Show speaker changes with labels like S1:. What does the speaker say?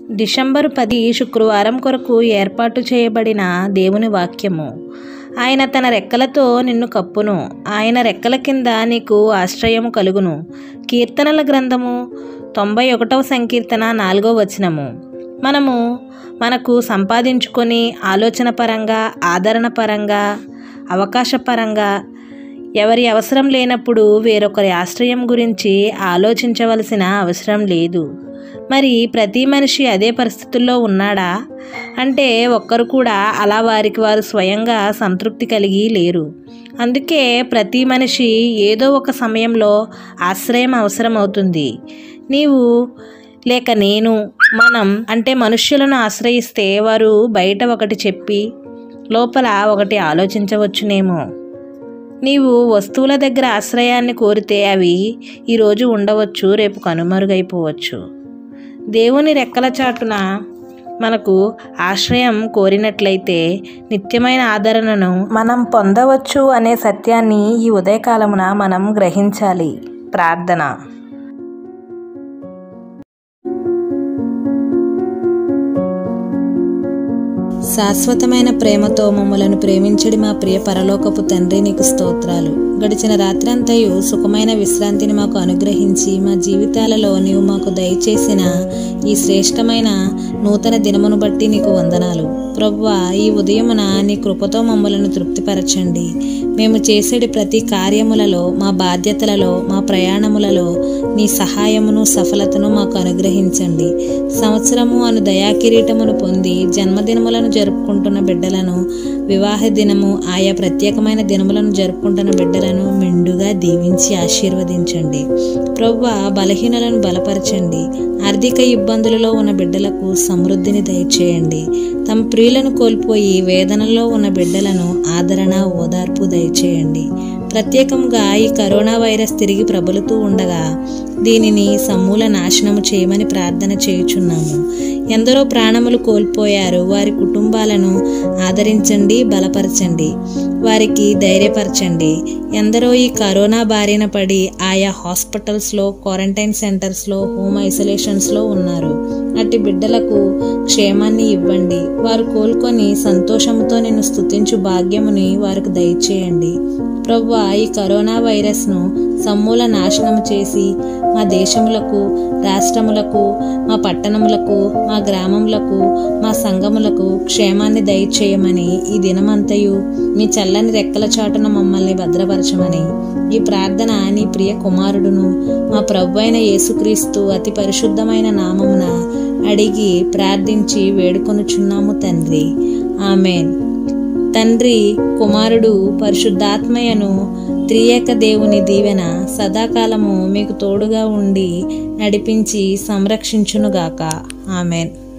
S1: December పది శుక్రవారం కొరకు ఏర్పాటు చేయబడిన దేవుని వాక్యము ఆయన తన రెక్కలతో నిన్ను కప్పును ఆయన రెక్కల కింద నీకు ఆశ్రయము కలుగును కీర్తనల గ్రంథము తొంభై ఒకటవ సంకీర్తన నాలుగో వచనము మనము మనకు సంపాదించుకొని ఆలోచన పరంగా ఆదరణ పరంగా అవకాశపరంగా ఎవరి అవసరం లేనప్పుడు వేరొకరి ఆశ్రయం గురించి ఆలోచించవలసిన అవసరం లేదు మరి ప్రతి మనిషి అదే పరిస్థితుల్లో ఉన్నాడా అంటే ఒక్కరు కూడా అలా వారికి వారు స్వయంగా సంతృప్తి కలిగి లేరు అందుకే ప్రతి మనిషి ఏదో ఒక సమయంలో ఆశ్రయం అవసరం అవుతుంది నీవు లేక నేను మనం అంటే మనుష్యులను ఆశ్రయిస్తే వారు బయట ఒకటి చెప్పి లోపల ఒకటి ఆలోచించవచ్చునేమో నీవు వస్తువుల దగ్గర ఆశ్రయాన్ని కోరితే అవి ఈరోజు ఉండవచ్చు రేపు కనుమరుగైపోవచ్చు దేవుని రెక్కల చాటున మనకు ఆశ్రయం కోరినట్లయితే నిత్యమైన ఆదరణను మనం పొందవచ్చు అనే సత్యాన్ని ఈ ఉదయకాలమున మనం గ్రహించాలి ప్రార్థన శాశ్వతమైన ప్రేమతో మమ్మలను ప్రేమించడి మా ప్రియ పరలోకపు తండ్రి నీకు స్తోత్రాలు గడిచిన రాత్రంతయు సుఖమైన విశ్రాంతిని మాకు అనుగ్రహించి మా జీవితాలలో నీవు మాకు దయచేసిన ఈ శ్రేష్టమైన నూతన దినమును బట్టి నీకు వందనాలు ప్రవ్వా ఈ ఉదయమున నీ కృపతో మమ్మలను తృప్తిపరచండి మేము చేసేటి ప్రతి కార్యములలో మా బాధ్యతలలో మా ప్రయాణములలో నీ సహాయమును సఫలతను మాకు అనుగ్రహించండి సంవత్సరము అను దయాకిరీటమును పొంది జన్మదినములను జరుపుకుంటున్న బిడ్డలను వివాహ దినము ఆయా ప్రత్యేకమైన దినములను జరుపుకుంటున్న బిడ్డలను మెండుగా దీవించి ఆశీర్వదించండి ప్రవ్వ బలహీనలను బలపరచండి ఆర్థిక ఇబ్బందులలో ఉన్న బిడ్డలకు సమృద్ధిని దయచేయండి తమ ప్రియులను కోల్పోయి వేదనలో ఉన్న బిడ్డలను ఆదరణ ఓదార్పు దయచేయండి ప్రత్యేకంగా ఈ కరోనా వైరస్ తిరిగి ప్రబలుతూ ఉండగా దీనిని సమూల నాశనము చేయమని ప్రార్థన చేయుచున్నాము ఎందరో ప్రాణములు కోల్పోయారు వారి కుటుంబాలను ఆదరించండి బలపరచండి వారికి ధైర్యపరచండి ఎందరో ఈ కరోనా బారిన పడి ఆయా హాస్పిటల్స్లో క్వారంటైన్ సెంటర్స్లో హోమ్ ఐసోలేషన్స్లో ఉన్నారు అట్టి బిడ్డలకు క్షేమాన్ని ఇవ్వండి వారు కోలుకొని సంతోషంతో నేను స్తుతించు భాగ్యముని వారికి దయచేయండి ప్రభు ఈ కరోనా వైరస్ను సమూల నాశనం చేసి మా దేశములకు రాష్ట్రములకు మా పట్టణములకు మా గ్రామములకు మా సంఘములకు క్షేమాన్ని దయచేయమని ఈ దినమంతయు మీ చల్లని రెక్కల చాటున మమ్మల్ని భద్రపరచమని ఈ ప్రార్థన నీ ప్రియ కుమారుడును మా ప్రభు అయిన యేసుక్రీస్తు అతి పరిశుద్ధమైన నామమున అడిగి ప్రార్థించి వేడుకొనుచున్నాము తండ్రి ఆమెన్ తండ్రి కుమారుడు పరిశుద్ధాత్మయను త్రియేక దేవుని దీవెన సదాకాలము మీకు తోడుగా ఉండి నడిపించి సంరక్షించునుగాక ఆమెన్